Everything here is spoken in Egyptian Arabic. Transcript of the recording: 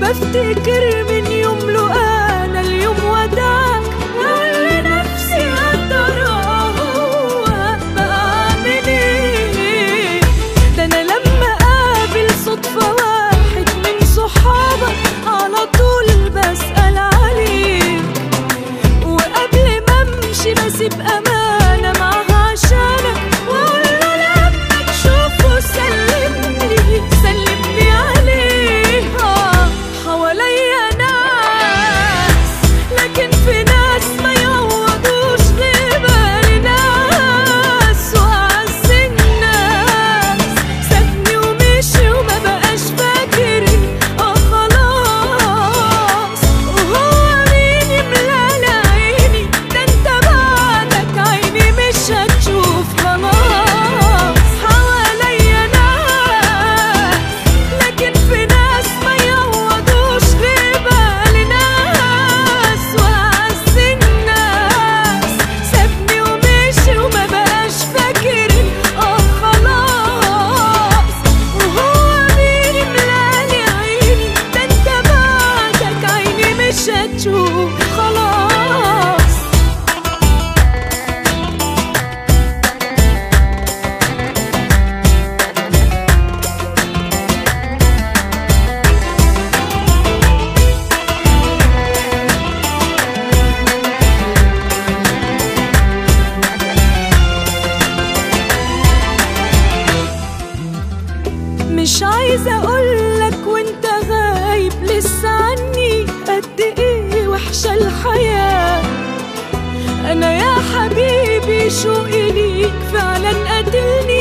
بفتكر من يوم له انا اليوم وداك واقول لنفسي يا ترى هو بعمل ايه ده انا لما اقابل صدفة واحد من صحابك على طول بسأل عليه وقبل ما امشي بسيب امانه معاها عشانك واقول له لما تشوفه سلملي سلملي عليه آه، حواليا ناس لكن في ناس ما يعوضوش غيبة ناس واعز الناس سابني ومشي وما بقاش فاكرني اه خلاص وهو مين يملى عيني ده انت بعدك عيني مش هتشوف خلاص حواليا ناس لكن في ناس ما يعوضوش غيبة لناس واعز الناس سابني ومشي وما بقاش فاكرني اه خلاص وهو مين يملاني عيني ده انت بعدك عيني مش هتشوف خلاص مش عايزة أقولك وانت غايب لسه عني قد ايه وحشة الحياة أنا يا حبيبي شوقي ليك فعلا قاتلني